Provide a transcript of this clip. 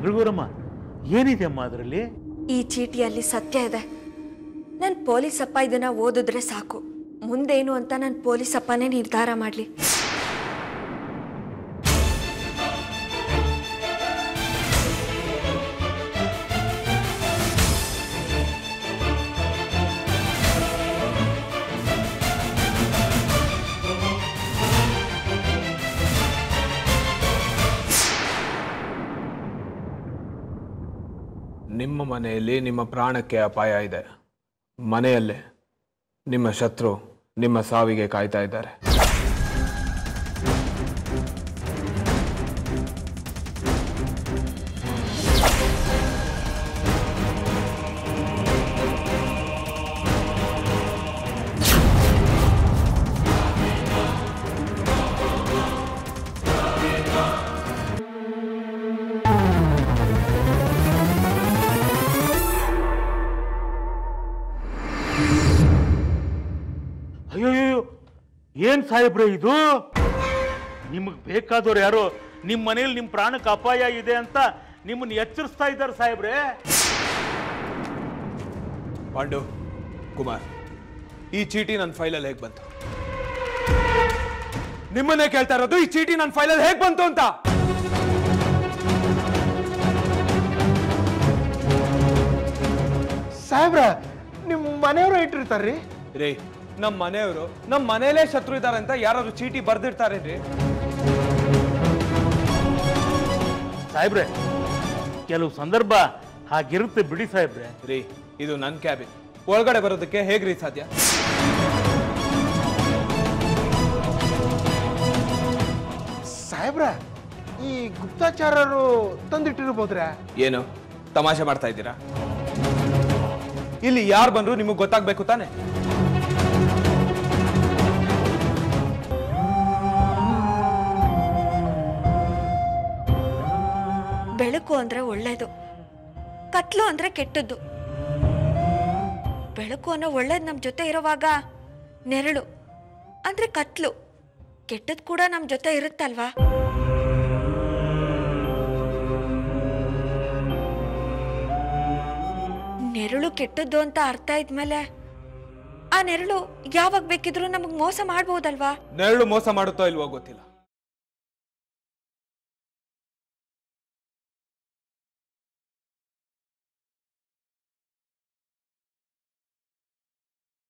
ಮಂಗಳಗೌರಮ್ಮ ಏನಿದೆ ಅಮ್ಮ ಅದರಲ್ಲಿ ಈ ಚೀಟಿಯಲ್ಲಿ ಸತ್ಯ ಇದೆ ನನ್ನ ಪೊಲೀಸಪ್ಪ ಇದನ್ನ ಓದಿದ್ರೆ ಸಾಕು ಮುಂದೇನು ಅಂತ ನನ್ನ ಪೊಲೀಸಪ್ಪನೇ ನಿರ್ಧಾರ ಮಾಡಲಿ ನಿಮ್ಮ ಮನೆಯಲ್ಲಿ ನಿಮ್ಮ ಪ್ರಾಣಕ್ಕೆ ಅಪಾಯ ಇದೆ ಮನೆಯಲ್ಲೇ ನಿಮ್ಮ ಶತ್ರು ನಿಮ್ಮ ಸಾವಿಗೆ ಕಾಯ್ತಾ ಇದ್ದಾರೆ ಅಯ್ಯೋಯ್ಯೋ ಏನ್ ಸಾಹೇಬ್ರೆ ಇದು ನಿಮಗೆ ಬೇಕಾದವ್ರು ಯಾರೋ ನಿಮ್ಮ ಮನೇಲಿ ನಿಮ್ಮ ಪ್ರಾಣಕ್ಕೆ ಅಪಾಯ ಇದೆ ಅಂತ ನಿಮ್ಮನ್ನ ಎಚ್ಚರಿಸ್ತಾ ಇದ್ದಾರೆ ಸಾಹೇಬ್ರೆ ಪಾಂಡು ಕುಮಾರ್ ಈ ಚೀಟಿ ನನ್ನ ಫೈಲಲ್ಲಿ ಹೇಗೆ ಬಂತು ನಿಮ್ಮನ್ನೇ ಕೇಳ್ತಾ ಇರೋದು ಈ ಚೀಟಿ ನನ್ನ ಫೈಲಲ್ಲಿ ಹೇಗೆ ಬಂತು ಅಂತ ಸಾಹೇಬ್ರ ನಿಮ್ಮ ಮನೆಯವರು ಇಟ್ಟಿರ್ತಾರ್ರಿ ರೀ ನಮ್ಮ ಮನೆಯವರು ನಮ್ಮ ಮನೇಲೇ ಶತ್ರು ಇದ್ದಾರೆ ಅಂತ ಯಾರಾದ್ರೂ ಚೀಟಿ ಬರ್ದಿರ್ತಾರೆ ರೀ ಸಾಹೇಬ್ರೆ ಕೆಲವು ಸಂದರ್ಭ ಹಾಗಿರುತ್ತೆ ಬಿಡಿ ಸಾಹೇಬ್ರೆ ರೀ ಇದು ನನ್ನ ಕ್ಯಾಬಿನ್ ಒಳಗಡೆ ಬರೋದಕ್ಕೆ ಹೇಗ್ರಿ ಸಾಧ್ಯ ಸಾಹೇಬ್ರ ಈ ಗುಪ್ತಾಚಾರರು ತಂದಿಟ್ಟಿರ್ಬೋದ್ರೆ ಏನು ತಮಾಷೆ ಮಾಡ್ತಾ ಇದ್ದೀರಾ ಇಲ್ಲಿ ಯಾರು ಬಂದ್ರು ನಿಮಗೆ ಗೊತ್ತಾಗ್ಬೇಕು ತಾನೆ ಬೆಳಕು ಅಂದ್ರೆ ಒಳ್ಳೇದು ಕತ್ಲು ಅಂದ್ರೆ ಕೆಟ್ಟದ್ದು ಬೆಳಕು ಅನ್ನೋ ಒಳ್ಳೇದು ನಮ್ಮ ಜೊತೆ ಇರೋವಾಗ ನೆರಳು ಅಂದ್ರೆ ಕತ್ಲು ಕೆಟ್ಟದ್ದು ಕೂಡ ನಮ್ಮ ಜೊತೆ ಇರುತ್ತಲ್ವಾ ನೆರಳು ಕೆಟ್ಟದ್ದು ಅಂತ ಅರ್ಥ ಇದ್ಮೇಲೆ ಆ ನೆರಳು ಯಾವಾಗ ಬೇಕಿದ್ರೂ ನಮಗೆ ಮೋಸ ಮಾಡ್ಬೋದಲ್ವಾ ನೆರಳು ಮೋಸ ಮಾಡುತ್ತೋ ಇಲ್ವೋ ಗೊತ್ತಿಲ್ಲ